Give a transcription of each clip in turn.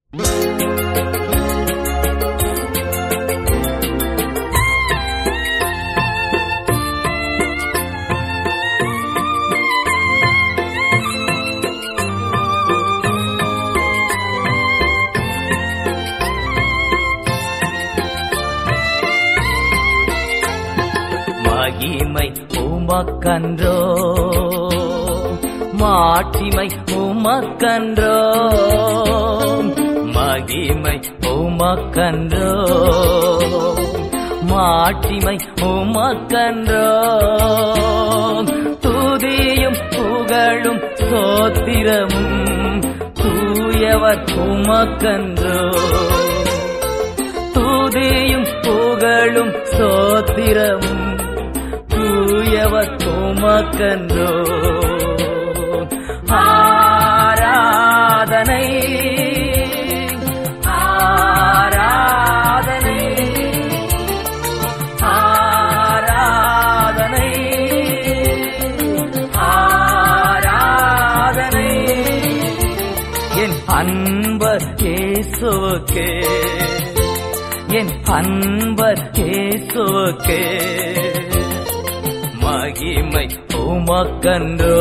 மகிமை உமக்கன்றோ மாட்சிமை உமக்கன்றோ மகிமை உமக்கன்றோ மாட்சிமை உமக்கன்றோ துதியும் புகழும் சோத்திரமும் தூயவர் உமக்கன்றோ துதியும் புகழும் சோத்திரமும் தூயவர் உமக்கன்றோ ஆராதனை ஆராதனை ஆராதனை ஆராதனை என் அன்பர் இயேசுவுக்கே என் அன்பர் இயேசுவுக்கே மகிமை உமக்கன்றோ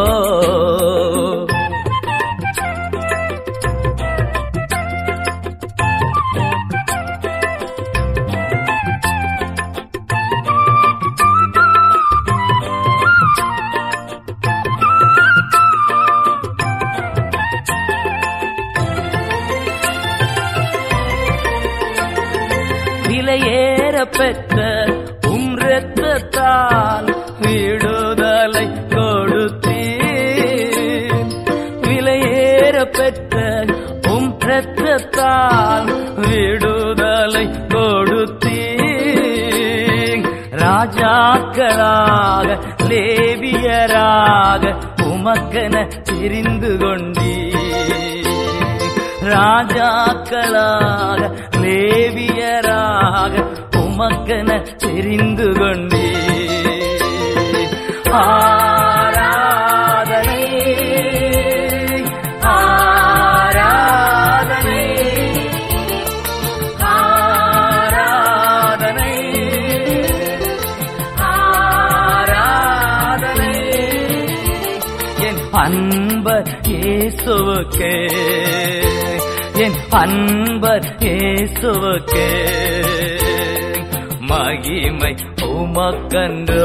விலையேற பெற்ற உம் இரத்தத்தால் விடுதலை கொடுத்தீர் விலையேற பெற்ற உம் இரத்தத்தால் விடுதலை கொடுத்தீர் ராஜாக்களாக லேவியராக உமக்கென தெரிந்து கொண்டீர் ராஜாக்களாக லேவியராக உமக்கென தெரிந்து கொண்டே ஆராதனை ஆராதனை ஆராதனை ஆராதனை என் அன்பர் இயேசுவுக்கே என் அன்பர் இயேசுவுக்கே மகிமை உமக்கன்றோ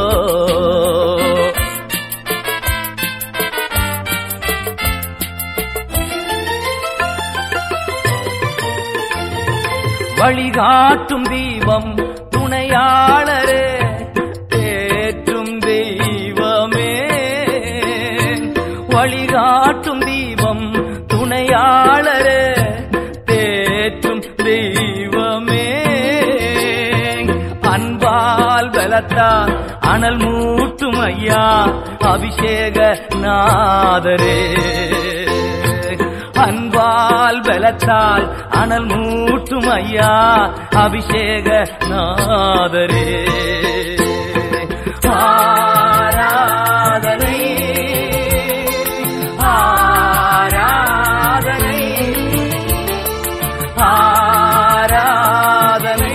வழிகாட்டும் தீபம் துணையாளரே தேற்றும் தெய்வமே வழிகாட்டும் தீபம் துணையாளரே தேற்றும் தெய்வமே அன்பால் பலத்தால் அனல் மூட்டும் ஐயா அபிஷேக நாதரே அன்பால் பலத்தால் அனல் மூட்டும் ஐயா அபிஷேக நாதரே ஆராதனை ஆராதனை ஆராதனை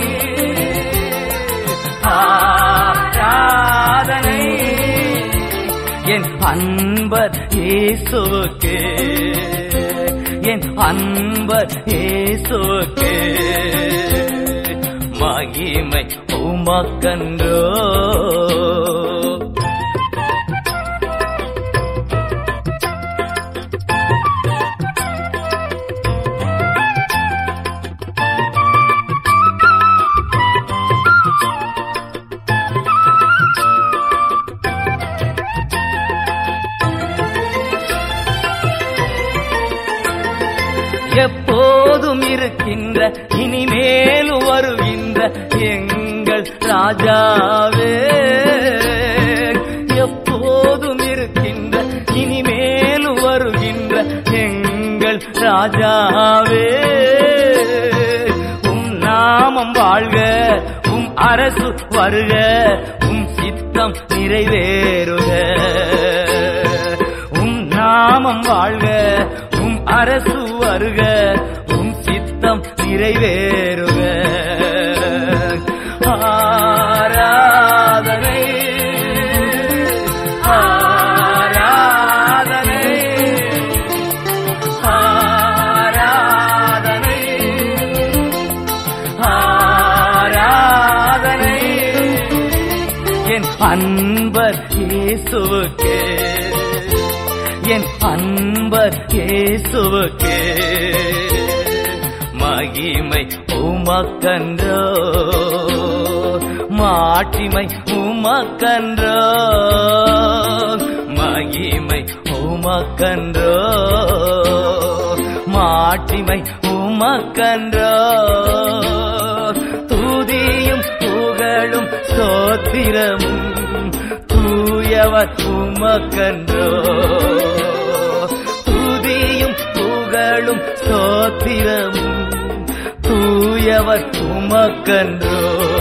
ஆராதனை என் அன்பர் இயேசுவுக்கே என் அன்பர் இயேசுவுக்கே மகிமை உமக்கன்றோ எப்போதும் இருக்கின்ற இனிமேலும் வருகின்ற எங்கள் ராஜாவே எப்போதும் இருக்கின்ற இனிமேலும் வருகின்ற எங்கள் ராஜாவே உம் நாமம் வாழ்க உம் அரசு வருக உம் சித்தம் நிறைவேறுக உம் நாமம் வாழ்க உம் அரசு வருக உம் சித்தம் நிறைவேறுக ஆராதனை ஆராதனை ஆராதனை ஆராதனை என் அன்பர் இயேசுவுக்கே என் அன்பர் இயேசுவுக்கே மகிமை உமக்கன்றோ மாட்சிமை உமக்கன்றோ மகிமை உமக்கன்றோ மாட்சிமை உமக்கன்றோ துதியும் புகழும் சோத்திரமும் தூயவர் உமக்கன்றோ துதியும் புகழும் சோத்திரமும் தூயவர் உமக்கன்றோ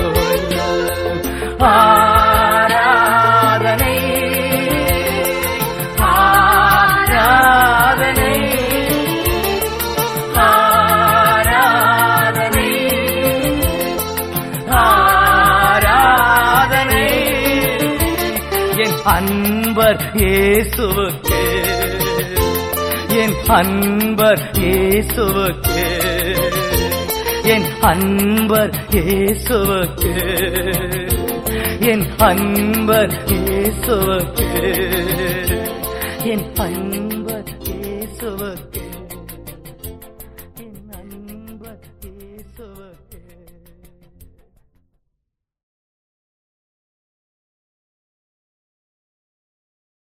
ஆராதனை ஆராதனை ஆராதனை ஆராதனை என் அன்பர் இயேசுவுக்கு என் அன்பர் இயேசுவுக்கு என் அன்பர் இயேசுவுக்கு என் அன்பர் இயேசுவுக்கு என் அன்பர் இயேசுவுக்கு